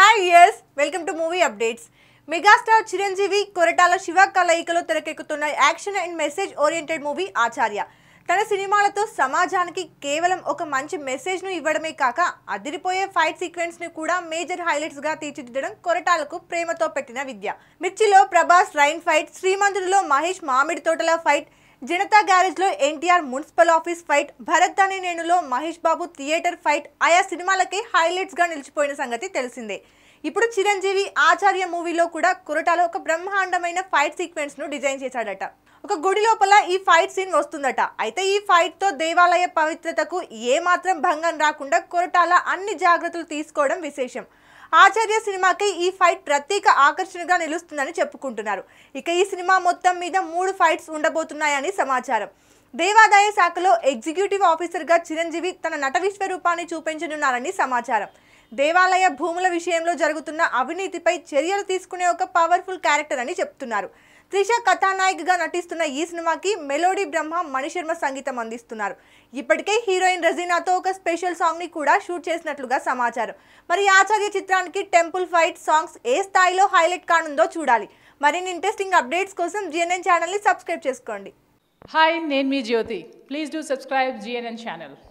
hi yes welcome to movie updates megastar Chiranjeevi Koratala Siva కలయికలో తెరకెక్కుతున్న action and message oriented movie Acharya తన సినిమాలతో సమాజానికి కేవలం ఒక మంచి మెసేజ్ను ఇవ్వడమే కాక అదిరిపోయే ఫైట్ సీక్వెన్స్ ని కూడా మేజర్ హైలైట్స్ గా తీర్చిదిద్దడం కొరటాలకు ప్రేమతో పెట్టిన విద్య మిర్చిలో ప్రభాస్ రైన్ ఫైట్ శ్రీమంతుడిలో మహేష్ మామిడి తోటల ఫైట్ జనతా గ్యారేజ్ లో NTR municipal office fight Bharat అనే నేనులో మహేష్ బాబు థియేటర్ ఫైట్ ఆయా సినిమాలకి హైలైట్స్ గా నిలిచిపోయిన సంగతి తెలిసిందే ఇప్పుడు చిరంజీవి ఆచార్య మూవీలో కూడా కొరటాలో ఒక బ్రహ్మాండమైన ఫైట్ సీక్వెన్స్ ను డిజైన్ చేశాడట ఒక గుడి లోపల ఈ ఫైట్ సీన్ వస్తుందట అయితే ఈ ఫైట్ తో దేవాలయ పవిత్రతకు ఏ మాత్రం భంగం రాకుండా కొరటాల అన్ని జాగ్రత్తలు తీసుకోవడం విశేషం ఆచార్య సినిమాకి ఈ ఫైట్ ప్రత్యేక ఆకర్షణగా నిలుస్తుందని చెప్పుకుంటున్నారు ఇక ఈ సినిమా మొత్తం మీద మూడు ఫైట్స్ ఉండబోతున్నాయని సమాచారం దేవాదాయ శాఖలో ఎగ్జిక్యూటివ్ ఆఫీసర్గా చిరంజీవి తన నట విశ్వరూపాన్ని చూపించనున్నారని సమాచారం దేవాలయ భూముల విషయంలో జరుగుతున్న అవినీతిపై చర్యలు తీసుకునే ఒక పవర్ఫుల్ క్యారెక్టర్ అని చెప్తున్నారు త్రిష కథానాయికగా నటిస్తున్న ఈ సినిమాకి మెలోడీ బ్రహ్మ మణిశర్మ సంగీతం అందిస్తున్నారు ఇప్పటికే హీరోయిన్ రజీనాతో ఒక స్పెషల్ సాంగ్ ని కూడా షూట్ చేసినట్లుగా సమాచారం మరి ఆచార్య చిత్రానికి టెంపుల్ ఫైట్ సాంగ్స్ ఏ స్థాయిలో హైలైట్ కానుందో చూడాలి మరిన్ని ఇంట్రెస్టింగ్ అప్డేట్స్ కోసం జిఎన్ఎన్ ఛానల్ని సబ్స్క్రైబ్ చేసుకోండి హాయ్ నేను మీ Jyothi please do subscribe GNN channel